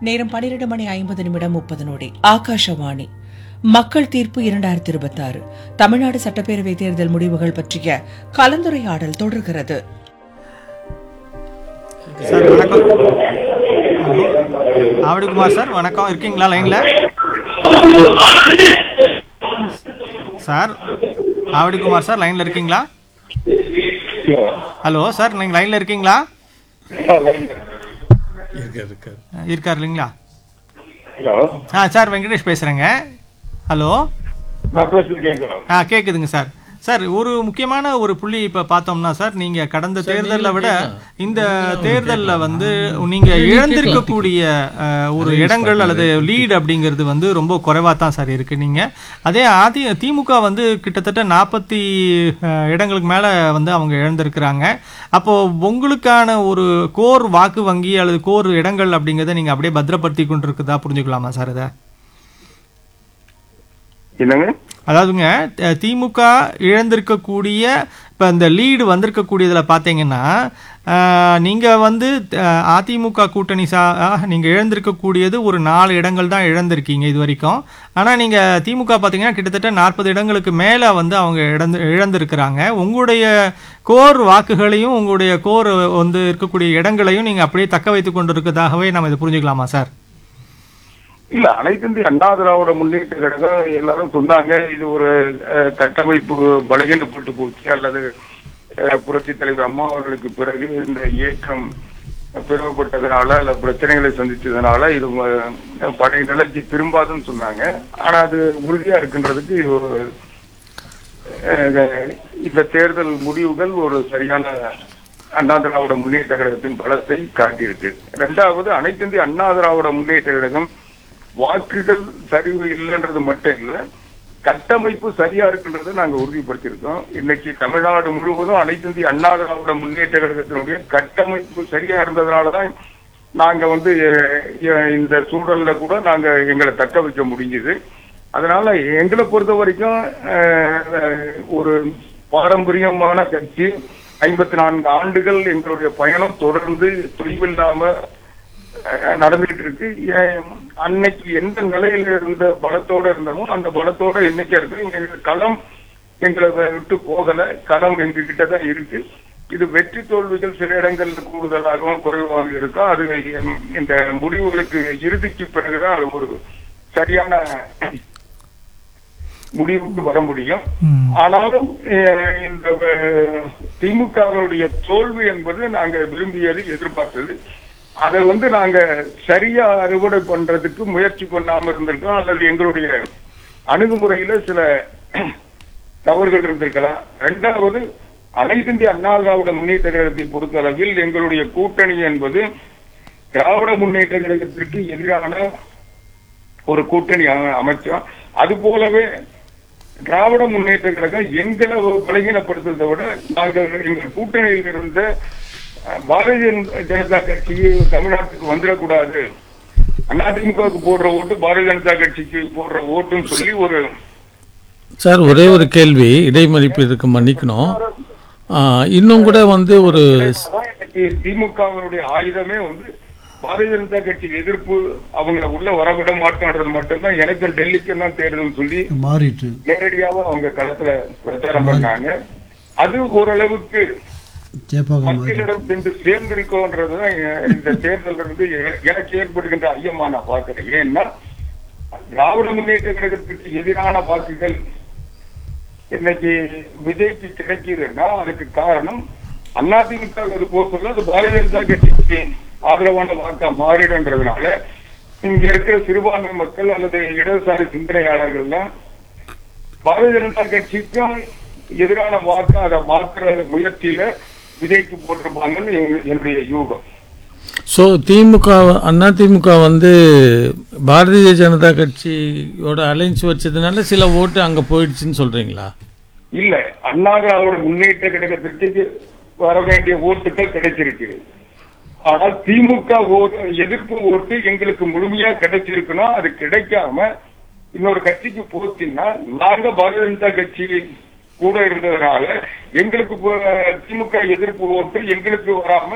நேரம் பன்னிரண்டு மணி ஐம்பது நிமிடம் முப்பது நொடி ஆகாஷவாணி மக்கள் தீர்ப்பு இரண்டாயிரத்தி இருபத்தாறு தமிழ்நாடு சட்டப்பேரவை தேர்தல் முடிவுகள் பற்றிய கலந்துரையாடல் தொடர்கிறது சார் வணக்கம் ஆவடிக்குமார் சார் வணக்கம் இருக்கீங்களா லைன்ல சார் ஆவடிக்குமார் சார் லைன்ல இருக்கீங்களா ஹலோ சார் நீங்க லைன்ல இருக்கீங்களா இருக்கார் இல்லைங்களா ஹலோ ஆ சார் வெங்கடேஷ் பேசுறேங்க ஹலோ நான் பேசுறது கேட்குறோம் ஆ கேட்குதுங்க சார் சார் ஒரு முக்கியமான ஒரு புள்ளி இப்போ பார்த்தோம்னா சார் நீங்க கடந்த தேர்தலை விட இந்த தேர்தலில் வந்து நீங்க இழந்திருக்கக்கூடிய அஹ், ஒரு இடங்கள் அல்லது லீடு அப்படிங்கிறது வந்து ரொம்ப குறைவாக தான் சார் இருக்கு நீங்க அதே அதி திமுக வந்து கிட்டத்தட்ட நாற்பத்தி இடங்களுக்கு மேலே வந்து அவங்க இழந்திருக்கிறாங்க அப்போ உங்களுக்கான ஒரு கோர் வாக்கு வங்கி அல்லது கோர் இடங்கள் அப்படிங்கிறத நீங்க அப்படியே பத்திரப்படுத்தி கொண்டு இருக்குதா புரிஞ்சுக்கலாமா சார் இதை என்னங்க அதாவதுங்க த- திமுக இழந்திருக்கக்கூடிய இப்போ இந்த லீடு வந்திருக்கக்கூடியதில் பார்த்தீங்கன்னா நீங்கள் வந்து அஹ், அதிமுக கூட்டணி சா நீங்கள் இழந்திருக்கக்கூடியது ஒரு நாலு இடங்கள் தான் இழந்திருக்கீங்க இது வரைக்கும் ஆனால் நீங்கள் திமுக பார்த்தீங்கன்னா கிட்டத்தட்ட நாற்பது இடங்களுக்கு மேலே வந்து அவங்க இழந்து இழந்திருக்கிறாங்க உங்களுடைய கோர் வாக்குகளையும் உங்களுடைய கோர் வந்து இருக்கக்கூடிய இடங்களையும் நீங்கள் அப்படியே தக்க வைத்து கொண்டு இருக்கதாகவே நம்ம இதை புரிஞ்சுக்கலாமா சார் இல்ல அனைத்து இந்திய அண்ணா திராவிட முன்னேற்ற கழகம் எல்லாரும் சொன்னாங்க இது ஒரு அஹ், கட்டமைப்பு பலகீனப்பட்டு போச்சு அல்லது அஹ், புரட்சித் தலைவர் அம்மா அவர்களுக்கு பிறகு இந்த இயக்கம் பிளவுபட்டதுனால அல்ல பிரச்சனைகளை சந்திச்சதுனால இது அஹ், பழைய நிலைக்கு திரும்பாதுன்னு சொன்னாங்க ஆனா அது உறுதியா இருக்கின்றதுக்கு இது ஒரு அஹ், இந்த தேர்தல் முடிவுகள் ஒரு சரியான அண்ணா திராவிட முன்னேற்ற கழகத்தின் பலத்தை காட்டியிருக்கு இரண்டாவது அனைத்து இந்திய அண்ணா திராவிட முன்னேற்ற கழகம் வாக்குகள் சரிவு இல்லைன்றது மட்டும் இல்ல கட்டமைப்பு சரியா இருக்குன்றதை நாங்க உறுதிப்படுத்தியிருக்கோம் இன்னைக்கு தமிழ்நாடு முழுவதும் அனைத்து இந்திய அண்ணா திராவிட முன்னேற்ற கழகத்தினுடைய கட்டமைப்பு சரியா இருந்ததுனாலதான் நாங்க வந்து அஹ், அஹ், இந்த சூழல்ல கூட நாங்க எங்களை தக்க வைக்க முடிஞ்சது அதனால எங்களை பொறுத்த வரைக்கும் அஹ், அஹ், ஒரு பாரம்பரியமான கட்சி ஐம்பத்தி நான்கு ஆண்டுகள் எங்களுடைய பயணம் தொடர்ந்து தொய்வில்லாம அஹ், நடந்துகிட்டு இருக்கு ஏன், அன்னைக்கு எந்த நிலையில இருந்த பலத்தோட இருந்தோமோ அந்த பலத்தோட இன்னைக்கு இருக்கு எங்க களம் எங்களை விட்டு போகல களம் எங்க கிட்ட தான் இருக்கு இது வெற்றி தோல்விகள் சில இடங்கள்ல கூடுதலாகவும் குறைவாக இருக்கும் அது இந்த முடிவுகளுக்கு இறுதிக்கு பிறகுதான் அது ஒரு சரியான முடிவுக்கு வர முடியும் ஆனாலும் அஹ், இந்த அஹ், திமுகவினுடைய தோல்வி என்பது நாங்க விரும்பியது எதிர்பார்த்தது அதை வந்து நாங்க சரியா அறுவடை பண்றதுக்கு முயற்சி பண்ணாம இருந்திருக்கோம் அல்லது எங்களுடைய அணுகுமுறையில சில தவறுகள் இருந்திருக்கலாம் இரண்டாவது அனைத்து இந்திய அண்ணா திராவிட முன்னேற்ற கழகத்தை பொறுத்தளவில் எங்களுடைய கூட்டணி என்பது திராவிட முன்னேற்ற கழகத்திற்கு எதிரான ஒரு கூட்டணி அ- அமைச்சோம் அது போலவே திராவிட முன்னேற்ற கழகம் எங்களை பலகீனப்படுத்துறதை விட நாங்கள் எங்கள் கூட்டணியில் இருந்த அஹ், பாரதிய ஜனதா கட்சி தமிழ்நாட்டுக்கு வந்துடக்கூடாது அதிமுகவுக்கு போடுற ஓட்டு பாரதிய ஜனதா கட்சிக்கு போடுற ஓட்டுன்னு சொல்லி ஒரு சார் ஒரே ஒரு கேள்வி இடைமறிப்பு இதுக்கு மன்னிக்கணும் ஆ, இன்னும் கூட வந்து ஒரு அதான் இன்னைக்கு திமுகவினுடைய ஆயுதமே வந்து பாரதிய ஜனதா கட்சி எதிர்ப்பு அவங்க உள்ள வரவிட மாட்டோன்றது மட்டும்தான் எனக்கு டெல்லிக்கு தான் தேர்தல் சொல்லி மாறிட்டு நேரடியாக அவங்க களத்துல பிரச்சாரம் பண்ணாங்க அது ஓரளவுக்கு சேப்பாக்கம் மாறி மக்களிடம் சென்று சேர்ந்திருக்கோன்றதுதான் எ- இந்த தேர்தல் இருந்து எ- எனக்கு ஏற்படுகின்ற ஐயமா நான் பார்க்கிறேன் ஏன்னா திராவிட முன்னேற்ற கழகத்துக்கு எதிரான வாக்குகள் இன்னைக்கு விஜய்க்கு கிடைக்குதுன்னா அதுக்கு காரணம் அதிமுக அது போக சொல்ல அது பாரதிய ஜனதா கட்சிக்கு ஆதரவான வாக்கா மாறிடுன்றதுனால இங்க இருக்கிற சிறுபான்மை மக்கள் அல்லது இடதுசாரி சிந்தனையாளர்கள்லாம் பாரதிய ஜனதா கட்சிக்கும் எதிரான வாக்கு அதை மாற்றுற முயற்சியில விஜய்க்கு போட்டிருப்பாங்கன்னு எங்க- என்னுடைய யூகம் ஸோ திமுக அண்ணா திமுக வந்து பாரதிய ஜனதா கட்சியோட அலைன்ஸ் வச்சதுனால சில ஓட்டு அங்கே போயிடுச்சுன்னு சொல்றீங்களா இல்ல அண்ணா திராவிட முன்னேற்ற கழகத்திற்கு வர வேண்டிய ஓட்டுகள் கிடைச்சிருக்கு ஆனால் திமுக ஓட்டு எதிர்ப்பு ஓட்டு எங்களுக்கு முழுமையா கிடைச்சிருக்கணும் அது கிடைக்காம இன்னொரு கட்சிக்கு போச்சுன்னா நாங்க பாரதிய ஜனதா கட்சி கூட இருந்ததுனால எங்களுக்கு போ- திமுக எதிர்ப்பு ஓட்டு எங்களுக்கு வராம